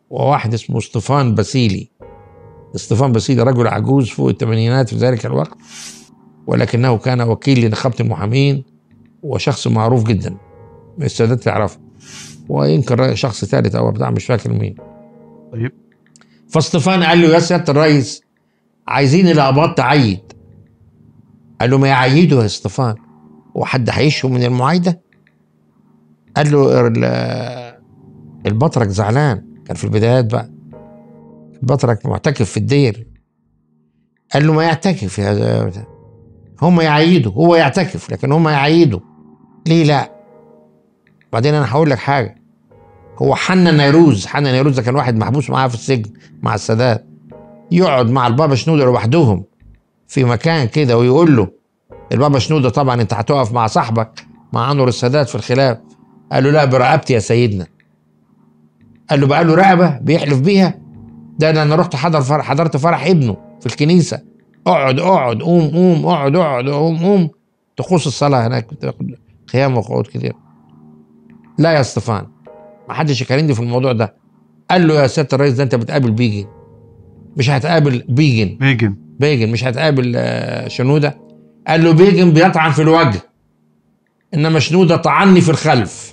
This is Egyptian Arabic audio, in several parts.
وواحد اسمه اسطفان باسيلي اسطفان باسيلي رجل عجوز فوق الثمانينات في ذلك الوقت ولكنه كان وكيل لنقابة المحامين وشخص معروف جدا السادات تعرفه ويمكن شخص ثالث او بتاع مش فاكر مين طيب فاصطفان قال له يا سياده الرئيس عايزين الاباط تعيد قال له ما يعيدوا يا اسطفان هو حد هيشوا من المعايده قال له ال- البطرك زعلان كان في البدايات بقى البطرك معتكف في الدير قال له ما يعتكف يا ده. هم يعيدوا هو يعتكف لكن هم يعيدوا ليه لا بعدين انا هقول لك حاجه هو حنا نيروز حنا نيروز ده كان واحد محبوس معاه في السجن مع السادات يقعد مع البابا شنودة لوحدهم في مكان كده ويقول له البابا شنودة طبعا انت هتقف مع صاحبك مع انور السادات في الخلاف قال له لا برقبتي يا سيدنا قال له بقى له رقبه بيحلف بيها ده انا أنا رحت حضر فرح حضرت فرح ابنه في الكنيسه اقعد اقعد قوم قوم اقعد اقعد قوم قوم طقوس الصلاه هناك بتاخد قيام وقعود كتير لا يا اسطفان ما حدش يكلمني في الموضوع ده قال له يا سياده الرئيس ده انت بتقابل بيجن مش هتقابل بيجن بيجن بيجن مش هتقابل آه، شنوده قال له بيجن بيطعن في الوجه انما شنوده طعني في الخلف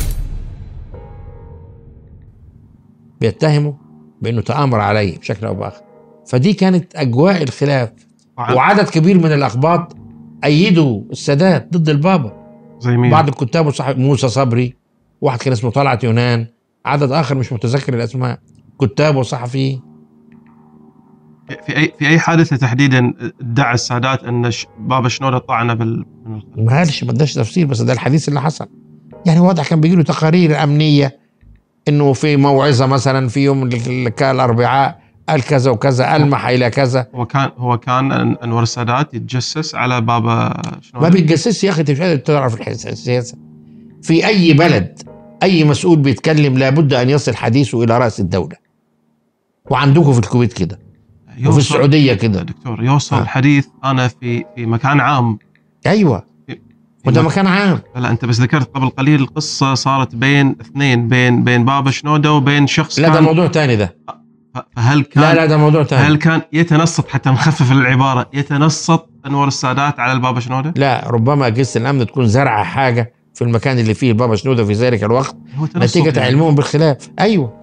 بيتهمه بانه تامر عليه بشكل او باخر فدي كانت اجواء الخلاف وعدد كبير من الاخباط ايدوا السادات ضد البابا زي مين بعض الكتاب وصاحب موسى صبري واحد كان اسمه طلعت يونان عدد اخر مش متذكر الاسماء كتاب وصحفيين في اي في اي حادثه تحديدا ادعى السادات ان ش- بابا شنوده طعنه بال من الخلف. ما قالش ما اداش تفسير بس ده الحديث اللي حصل يعني واضح كان بيجي له تقارير امنيه انه في موعظه مثلا في يوم ال- ال- الاربعاء قال كذا وكذا المح الى كذا هو كان هو كان أن- انور السادات يتجسس على بابا شنوده ما بيتجسسش يا اخي انت مش قادر تعرف الحس- السياسه في اي بلد اي مسؤول بيتكلم لابد ان يصل حديثه الى راس الدوله وعندكم في الكويت كده وفي يوصل السعوديه كده دكتور يوصل آه. الحديث انا في في مكان عام ايوه في وده مك- مكان عام لا انت بس ذكرت قبل قليل القصه صارت بين اثنين بين بين بابا شنوده وبين شخص لا ده كان موضوع تاني ده ف- فهل كان لا لا ده موضوع هل تاني كان يتنصت حتى نخفف العباره يتنصت انور السادات على البابا شنوده؟ لا ربما اجهزه الامن تكون زرعه حاجه في المكان اللي فيه البابا شنوده في ذلك الوقت هو تنصت نتيجه يعني. علمهم بالخلاف ايوه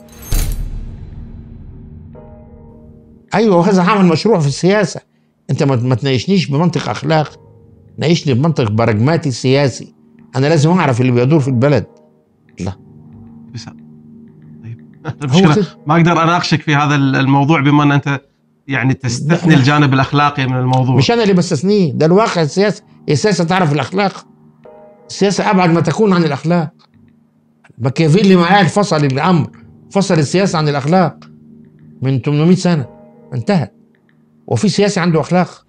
ايوه وهذا عمل مشروع في السياسه انت ما ما تناقشنيش بمنطق اخلاق ناقشني بمنطق براجماتي سياسي انا لازم اعرف اللي بيدور في البلد بس طيب هو المشكله كده. ما اقدر اناقشك في هذا الموضوع بما ان انت يعني تستثني لا. الجانب الاخلاقي من الموضوع مش انا اللي بستثنيه ده الواقع السياسي السياسه تعرف الاخلاق السياسه ابعد ما تكون عن الاخلاق ماكيافيلي ما قال فصل الامر فصل السياسه عن الاخلاق من 800 سنه انتهت وفي سياسي عنده اخلاق